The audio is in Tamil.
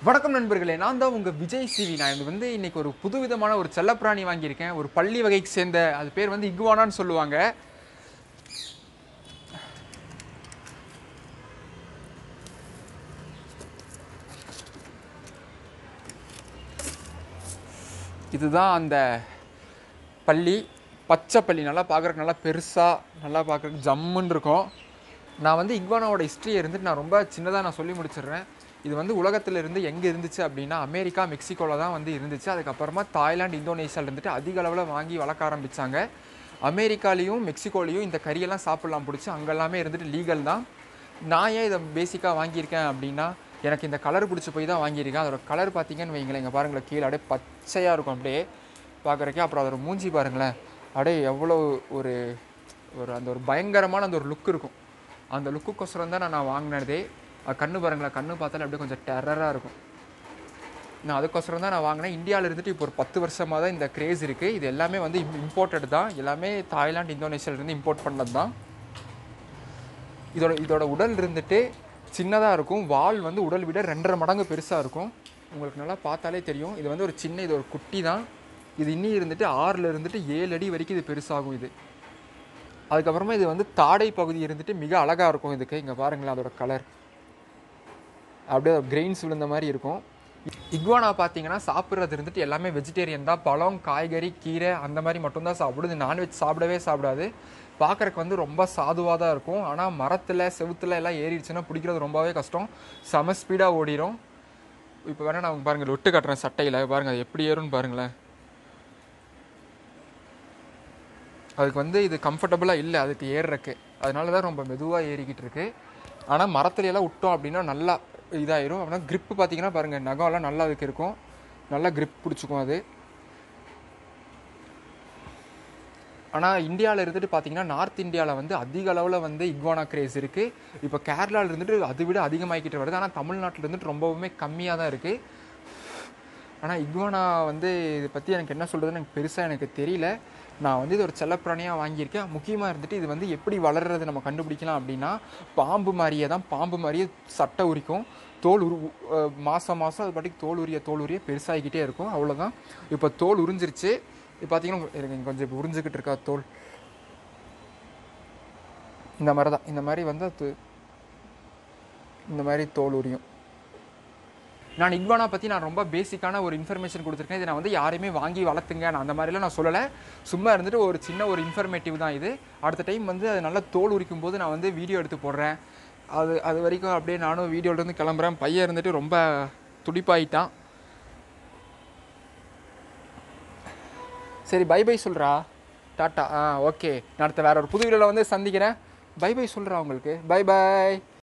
வணக்கம் நண்பர்களே நான் தான் உங்கள் விஜய் சிவி நான் இது வந்து இன்னைக்கு ஒரு புதுவிதமான ஒரு செல்லப்பிராணி வாங்கியிருக்கேன் ஒரு பள்ளி வகைக்கு சேர்ந்த அது பேர் வந்து இகுவானான்னு சொல்லுவாங்க இதுதான் அந்த பள்ளி பச்சை பள்ளி நல்லா பார்க்குறதுக்கு நல்லா பெருசாக நல்லா பார்க்குறதுக்கு ஜம்முன்னு இருக்கும் நான் வந்து இக்வானாவோட ஹிஸ்ட்ரியை இருந்துட்டு நான் ரொம்ப சின்னதாக நான் சொல்லி முடிச்சிடுறேன் இது வந்து உலகத்தில் இருந்து எங்கே இருந்துச்சு அப்படின்னா அமெரிக்கா மெக்சிகோவில் தான் வந்து இருந்துச்சு அதுக்கப்புறமா தாய்லாந்து இந்தோனேஷியாவில் இருந்துட்டு அதிக அளவில் வாங்கி வளர்க்க ஆரம்பித்தாங்க அமெரிக்காலேயும் மெக்சிகோலையும் இந்த கறியெல்லாம் சாப்பிட்லாம் பிடிச்சி அங்கெல்லாமே இருந்துட்டு லீகல் தான் நான் ஏன் இதை பேசிக்காக வாங்கியிருக்கேன் அப்படின்னா எனக்கு இந்த கலர் பிடிச்சி போய் தான் வாங்கியிருக்கேன் அதோட கலர் பார்த்தீங்கன்னு வைங்களேன் இங்கே பாருங்களேன் கீழே அப்படியே பச்சையாக இருக்கும் அப்படியே பார்க்குறக்கே அப்புறம் அதோட மூஞ்சி பாருங்களேன் அப்படியே எவ்வளோ ஒரு ஒரு அந்த ஒரு பயங்கரமான அந்த ஒரு லுக் இருக்கும் அந்த லுக்குக்கோசரம் தான் நான் நான் வாங்கினதே அது கண்ணு பாருங்களேன் கண்ணு பார்த்தாலே அப்படியே கொஞ்சம் டெரராக இருக்கும் நான் அதுக்கோசரம் தான் நான் வாங்கினேன் இந்தியாவில் இருந்துட்டு இப்போ ஒரு பத்து வருஷமாக தான் இந்த கிரேஸ் இருக்குது இது எல்லாமே வந்து இம்போர்ட்டட் தான் எல்லாமே தாய்லாந்து இந்தோனேஷியாவிலேருந்து இம்போர்ட் பண்ணது தான் இதோட இதோட உடல் இருந்துட்டு சின்னதாக இருக்கும் வால் வந்து உடல் விட ரெண்டரை மடங்கு பெருசாக இருக்கும் உங்களுக்கு நல்லா பார்த்தாலே தெரியும் இது வந்து ஒரு சின்ன இது ஒரு குட்டி தான் இது இன்னி இருந்துட்டு ஆறில் இருந்துட்டு ஏழு அடி வரைக்கும் இது பெருசாகும் இது அதுக்கப்புறமா இது வந்து தாடை பகுதி இருந்துட்டு மிக அழகாக இருக்கும் இதுக்கு இங்கே பாருங்களேன் அதோட கலர் அப்படியே கிரெயின்ஸ் விழுந்த மாதிரி இருக்கும் இக்வானா பார்த்தீங்கன்னா சாப்பிட்றது இருந்துட்டு எல்லாமே வெஜிடேரியன் தான் பழம் காய்கறி கீரை அந்த மாதிரி மட்டும்தான் சாப்பிடுது நான்வெஜ் சாப்பிடவே சாப்பிடாது பார்க்குறக்கு வந்து ரொம்ப சாதுவாக தான் இருக்கும் ஆனால் மரத்தில் செவுத்துல எல்லாம் ஏறிடுச்சுன்னா பிடிக்கிறது ரொம்பவே கஷ்டம் செம ஸ்பீடாக ஓடிடும் இப்போ வேணால் நான் பாருங்கள் ஒட்டு கட்டுறேன் சட்டையில் பாருங்கள் அது எப்படி ஏறும்னு பாருங்களேன் அதுக்கு வந்து இது கம்ஃபர்டபுளாக இல்லை அதுக்கு ஏறுறக்கு அதனால தான் ரொம்ப மெதுவாக ஏறிக்கிட்டு இருக்கு ஆனால் மரத்துல எல்லாம் விட்டோம் அப்படின்னா நல்லா இதாயிரும் அப்படின்னா grip பார்த்தீங்கன்னா பாருங்கள் நகம்லாம் நல்லா அதுக்கு இருக்கும் நல்லா grip பிடிச்சிக்கும் அது ஆனால் இந்தியாவில் இருந்துட்டு பார்த்தீங்கன்னா நார்த் இந்தியாவில் வந்து அதிக அளவில் வந்து இக்வானா கிரேஸ் இருக்குது இப்போ கேரளாவில் இருந்துட்டு அதை விட அதிகமாகிக்கிட்டு வருது ஆனால் தமிழ்நாட்டில் இருந்துட்டு ரொம்பவுமே கம்மியாக தான் இருக்குது ஆனால் இக்வானா வந்து இதை பற்றி எனக்கு என்ன சொல்கிறதுன்னு எனக்கு பெருசாக எனக்கு தெரியல நான் வந்து இது ஒரு செல்லப்பிராணியாக வாங்கியிருக்கேன் முக்கியமாக இருந்துட்டு இது வந்து எப்படி வளர்றது நம்ம கண்டுபிடிக்கலாம் அப்படின்னா பாம்பு மாதிரியே தான் பாம்பு மாதிரியே சட்டை உரிக்கும் தோல் உரு அஹ் மாசம் மாதம் அது பாட்டுக்கு தோல் உரிய தோல் உரிய பெருசாகிக்கிட்டே இருக்கும் அவ்வளோதான் இப்போ தோல் உறிஞ்சிருச்சு இப்போ பார்த்தீங்கன்னா எனக்கு இங்க கொஞ்சம் இப்போ உறிஞ்சிக்கிட்டு இருக்கா தோல் இந்த மாதிரி தான் இந்த மாதிரி வந்து அது இந்த மாதிரி தோல் உரியும் நான் இக்வானா பற்றி நான் ரொம்ப பேசிக்கான ஒரு இன்ஃபர்மேஷன் கொடுத்துருக்கேன் இதை நான் வந்து யாரையுமே வாங்கி வளர்த்துங்க நான் அந்த மாதிரிலாம் நான் சொல்லலை சும்மா இருந்துட்டு ஒரு சின்ன ஒரு இன்ஃபர்மேட்டிவ் தான் இது அடுத்த டைம் வந்து அது நல்லா தோல் உரிக்கும் போது நான் வந்து வீடியோ எடுத்து போடுறேன் அது அது வரைக்கும் அப்படியே நானும் வீடியோலேருந்து கிளம்புறேன் பையன் இருந்துட்டு ரொம்ப துடிப்பாயிட்டான் சரி பை பை சொல்கிறா டாட்டா ஆ ஓகே நான் அடுத்த வேற ஒரு புது வீடியோவில் வந்து சந்திக்கிறேன் பை பை சொல்கிறா உங்களுக்கு பை பை